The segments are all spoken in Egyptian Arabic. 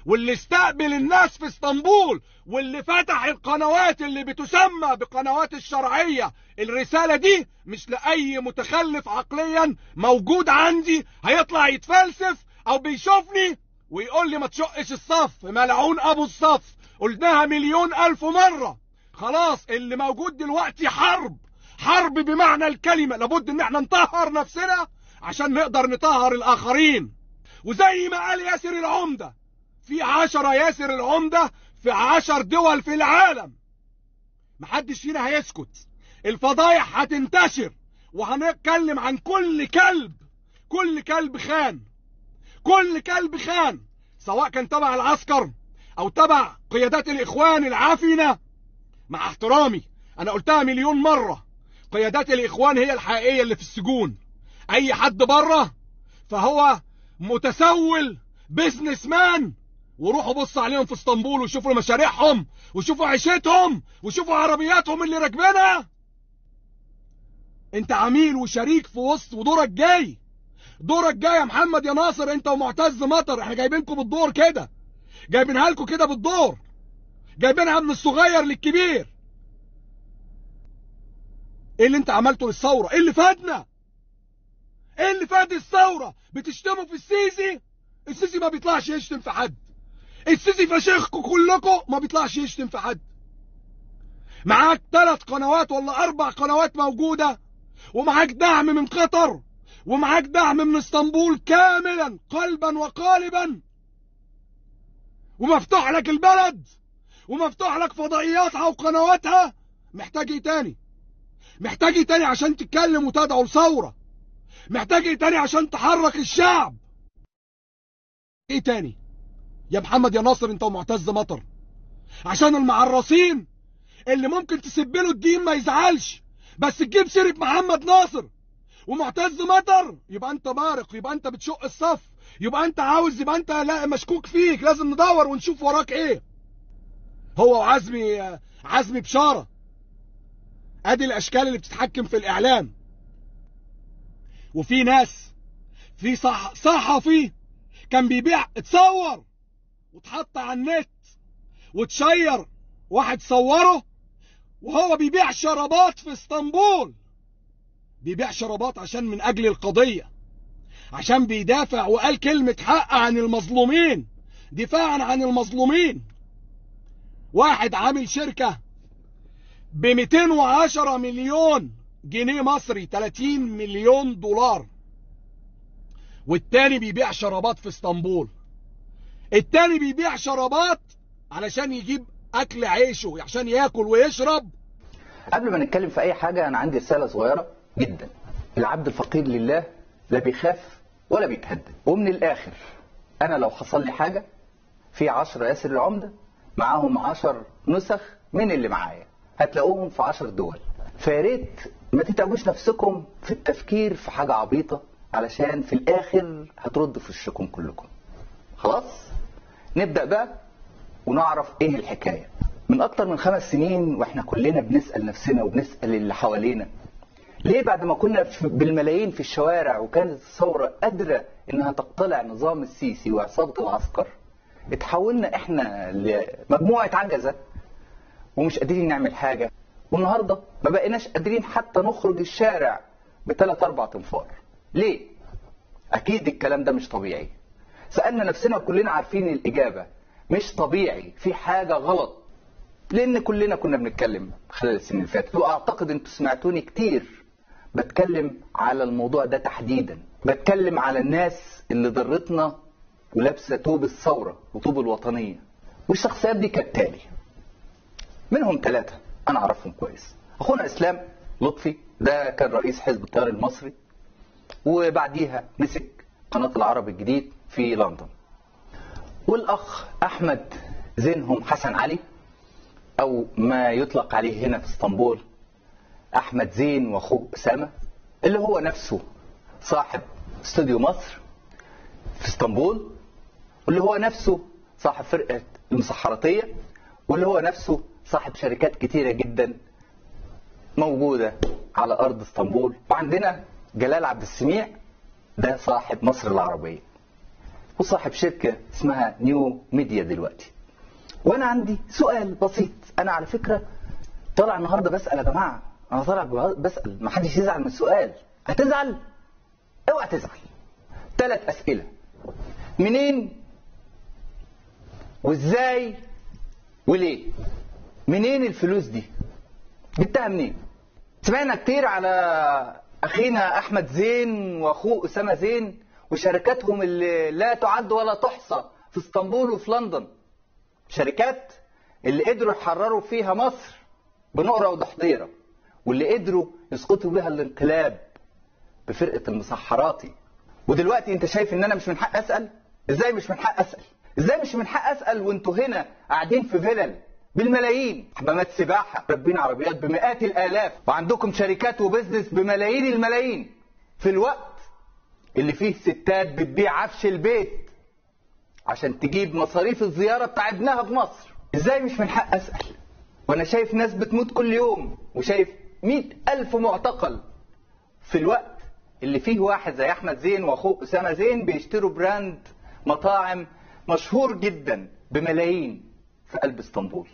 واللي استقبل الناس في اسطنبول واللي فتح القنوات اللي بتسمى بقنوات الشرعية الرسالة دي مش لأي متخلف عقليا موجود عندي هيطلع يتفلسف او بيشوفني ويقول لي ما تشقش الصف ملعون ابو الصف قلناها مليون الف مرة خلاص اللي موجود دلوقتي حرب حرب بمعنى الكلمة لابد ان احنا نطهر نفسنا عشان نقدر نطهر الاخرين وزي ما قال ياسر العمدة في عشرة ياسر العمدة في عشر دول في العالم محدش فينا هيسكت الفضايح هتنتشر وهنتكلم عن كل كلب كل كلب خان كل كلب خان سواء كان تبع العسكر او تبع قيادات الاخوان العافنة مع احترامي انا قلتها مليون مرة قيادات الاخوان هي الحقيقية اللي في السجون اي حد بره فهو متسول بيزنس مان وروحوا بصوا عليهم في اسطنبول وشوفوا مشاريعهم وشوفوا عيشتهم وشوفوا عربياتهم اللي راكبينها انت عميل وشريك في وسط ودورك جاي دورك جاي يا محمد يا ناصر انت ومعتز مطر احنا جايبينكم بالدور كده جايبينها لكم كده بالدور جايبينها من الصغير للكبير ايه اللي انت عملته للثوره ايه اللي فادنا ايه اللي فاد الثوره بتشتموا في السيسي السيسي ما بيطلعش يشتم في حد السيسي فشيخكم كلكم ما بيطلعش يشتم في حد معاك ثلاث قنوات ولا اربع قنوات موجوده ومعاك دعم من قطر ومعاك دعم من اسطنبول كاملا قلبا وقالبا ومفتوح لك البلد ومفتوح لك فضائياتها وقنواتها محتاج ايه تاني محتاج ايه تاني عشان تتكلم وتدعو لثوره محتاج ايه تاني عشان تحرك الشعب ايه تاني يا محمد يا ناصر انت ومعتز مطر عشان المعرصين اللي ممكن تسب له الدين ما يزعلش بس تجيب سيره محمد ناصر ومعتز مطر يبقى انت مارق يبقى انت بتشق الصف يبقى انت عاوز يبقى انت لا مشكوك فيك لازم ندور ونشوف وراك ايه هو وعزمي عزمي بشاره ادي الاشكال اللي بتتحكم في الاعلام وفي ناس في صح صحفي كان بيبيع اتصور واتحط على النت وتشير واحد صوره وهو بيبيع شرابات في اسطنبول بيبيع شرابات عشان من اجل القضيه عشان بيدافع وقال كلمه حق عن المظلومين دفاعا عن المظلومين واحد عامل شركه ب 210 مليون جنيه مصري 30 مليون دولار والتاني بيبيع شرابات في اسطنبول التاني بيبيع شرابات علشان يجيب اكل عيشه عشان ياكل ويشرب قبل ما نتكلم في اي حاجه انا عندي رساله صغيره جدا العبد الفقير لله لا بيخاف ولا بيتهدد ومن الاخر انا لو حصل لي حاجه في 10 ياسر العمده معاهم 10 نسخ من اللي معايا هتلاقوهم في 10 دول فيا ريت ما تتعبوش نفسكم في التفكير في حاجه عبيطه علشان في الاخر هتردوا في وشكم كلكم خلاص نبدا بقى ونعرف ايه الحكايه من اكتر من خمس سنين واحنا كلنا بنسال نفسنا وبنسال اللي حوالينا ليه بعد ما كنا في- بالملايين في الشوارع وكانت الثوره قادره انها تقتلع نظام السيسي وعصابه العسكر اتحولنا احنا لمجموعه عجزه ومش قادرين نعمل حاجه والنهارده ما بقيناش قادرين حتى نخرج الشارع بثلاث اربع تنفار ليه اكيد الكلام ده مش طبيعي سالنا نفسنا وكلنا عارفين الاجابه مش طبيعي في حاجه غلط لان كلنا كنا بنتكلم خلال السنين اللي فاتت واعتقد انتوا سمعتوني كتير بتكلم على الموضوع ده تحديدا بتكلم على الناس اللي ضرتنا ولابسه توب الثوره وطوب الوطنيه والشخصيات دي كالتالي منهم ثلاثه انا اعرفهم كويس اخونا اسلام لطفي ده كان رئيس حزب التيار المصري وبعديها مسك قناه العرب الجديد في لندن والاخ احمد زينهم حسن علي او ما يطلق عليه هنا في اسطنبول احمد زين واخوه اسامه اللي هو نفسه صاحب استوديو مصر في اسطنبول واللي هو نفسه صاحب فرقه المسحراتيه واللي هو نفسه صاحب شركات كتيره جدا موجوده على ارض اسطنبول وعندنا جلال عبد السميع ده صاحب مصر العربيه وصاحب شركة اسمها نيو ميديا دلوقتي وانا عندي سؤال بسيط انا على فكرة طالع النهاردة بسأل يا جماعة انا طالع بسأل ما حدش يزعل من السؤال هتزعل اوعى تزعل ثلاث اسئلة منين وازاي وليه منين الفلوس دي جبتها منين سمعنا كتير على اخينا احمد زين واخوه اسامه زين وشركاتهم اللي لا تعد ولا تحصى في اسطنبول وفي لندن شركات اللي قدروا يحرروا فيها مصر بنقرة وضحضيرة واللي قدروا يسقطوا بها الانقلاب بفرقة المسحراتي ودلوقتي انت شايف ان انا مش من حق اسأل ازاي مش من حق اسأل ازاي مش من حق اسأل وانتوا هنا قاعدين في فيلل بالملايين حمامات سباحة راكبين عربيات بمئات الالاف وعندكم شركات وبزنس بملايين الملايين في الوقت اللي فيه ستات بتبيع عفش البيت عشان تجيب مصاريف الزيارة بتاع ابنها في مصر ازاي مش من حق اسأل وانا شايف ناس بتموت كل يوم وشايف مئة الف معتقل في الوقت اللي فيه واحد زي احمد زين واخوه اسامة زين بيشتروا براند مطاعم مشهور جدا بملايين في قلب اسطنبول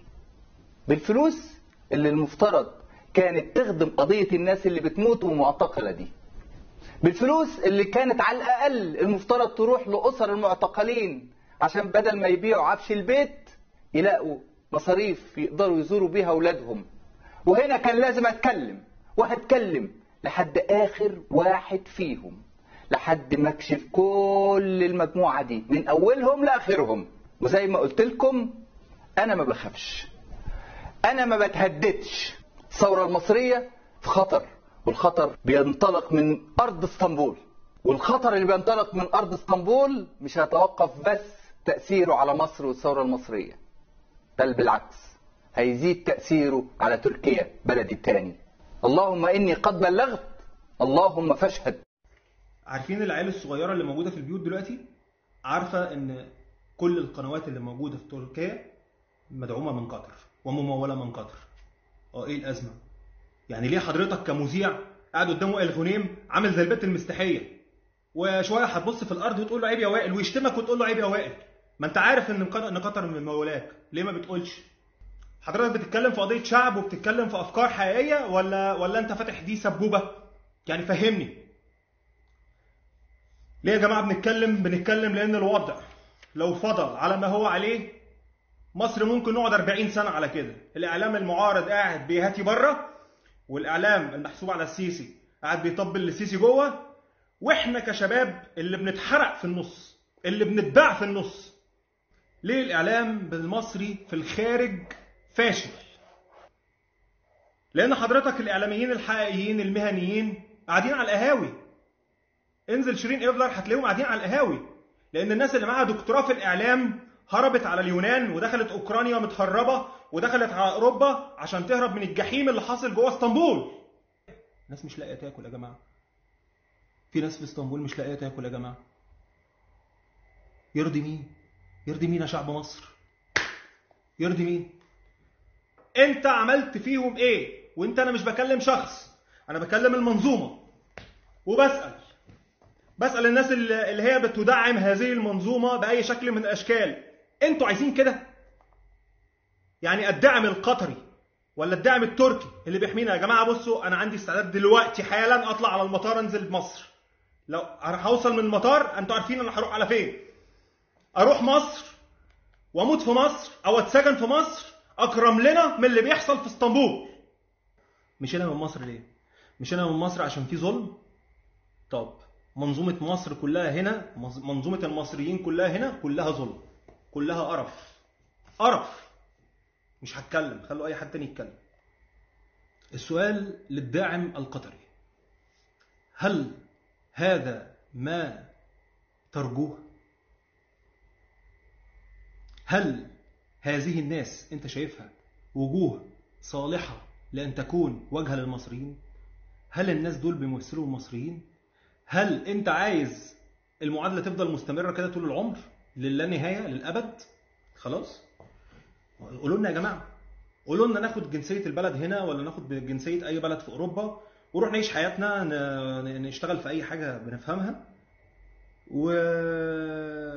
بالفلوس اللي المفترض كانت تخدم قضية الناس اللي بتموت ومعتقلة دي بالفلوس اللي كانت على الأقل المفترض تروح لأسر المعتقلين عشان بدل ما يبيعوا عفش البيت يلاقوا مصاريف يقدروا يزوروا بيها أولادهم وهنا كان لازم أتكلم وهتكلم لحد آخر واحد فيهم لحد ما اكشف كل المجموعة دي من أولهم لآخرهم وزي ما قلت لكم أنا ما بخافش أنا ما بتهددش الثورة المصرية في خطر والخطر بينطلق من أرض اسطنبول والخطر اللي بينطلق من أرض اسطنبول مش هيتوقف بس تأثيره على مصر والثورة المصرية بل بالعكس هيزيد تأثيره على تركيا بلدي التاني اللهم إني قد بلغت اللهم فاشهد عارفين العيال الصغيرة اللي موجودة في البيوت دلوقتي عارفة ان كل القنوات اللي موجودة في تركيا مدعومة من قطر وممولة من قطر اه ايه الأزمة يعني ليه حضرتك كمذيع قاعد قدامه الغنيم عامل زي البت المستحية وشوية هتبص في الأرض وتقول له عيب يا وائل ويشتمك وتقول له عيب يا وائل ما انت عارف ان ان قطر من ممولاك ليه ما بتقولش حضرتك بتتكلم في قضية شعب وبتتكلم في أفكار حقيقية ولا ولا أنت فاتح دي سبوبة؟ يعني فهمني. ليه يا جماعة بنتكلم؟ بنتكلم لأن الوضع لو فضل على ما هو عليه مصر ممكن نقعد 40 سنة على كده، الإعلام المعارض قاعد بيهاتي بره والإعلام المحسوب على السيسي قاعد بيطبل للسيسي جوه واحنا كشباب اللي بنتحرق في النص، اللي بنتباع في النص. ليه الإعلام المصري في الخارج فاشل لان حضرتك الاعلاميين الحقيقيين المهنيين قاعدين على القهاوي انزل شيرين افلر هتلاقيهم قاعدين على القهاوي لان الناس اللي معاها دكتوراه في الاعلام هربت على اليونان ودخلت اوكرانيا متهربه ودخلت على اوروبا عشان تهرب من الجحيم اللي حاصل جوه اسطنبول ناس مش لاقيه تاكل يا جماعه في ناس في اسطنبول مش لاقيه تاكل يا جماعه يرضي مين يرضي مين يا شعب مصر يرضي مين انت عملت فيهم ايه وانت انا مش بكلم شخص انا بكلم المنظومه وبسال بسال الناس اللي اللي هي بتدعم هذه المنظومه باي شكل من الاشكال انتوا عايزين كده يعني الدعم القطري ولا الدعم التركي اللي بيحمينا يا جماعه بصوا انا عندي استعداد دلوقتي حالا اطلع على المطار انزل مصر لو هوصل من المطار انتوا عارفين انا هروح على فين اروح مصر واموت في مصر او اتسجن في مصر اكرم لنا من اللي بيحصل في اسطنبول مشينا من مصر ليه مشينا من مصر عشان في ظلم طب منظومة مصر كلها هنا منظومة المصريين كلها هنا كلها ظلم كلها قرف قرف مش هتكلم خلوا اي حد تاني يتكلم السؤال للداعم القطري هل هذا ما ترجوه هل هذه الناس انت شايفها وجوه صالحة لأن تكون وجهة للمصريين هل الناس دول بيمثلوا المصريين هل انت عايز المعادلة تفضل مستمرة كده طول العمر للا نهاية للأبد خلاص قولوا لنا يا جماعة قولوا لنا ناخد جنسية البلد هنا ولا ناخد جنسية أي بلد في أوروبا ونروح نعيش حياتنا نشتغل في أي حاجة بنفهمها و...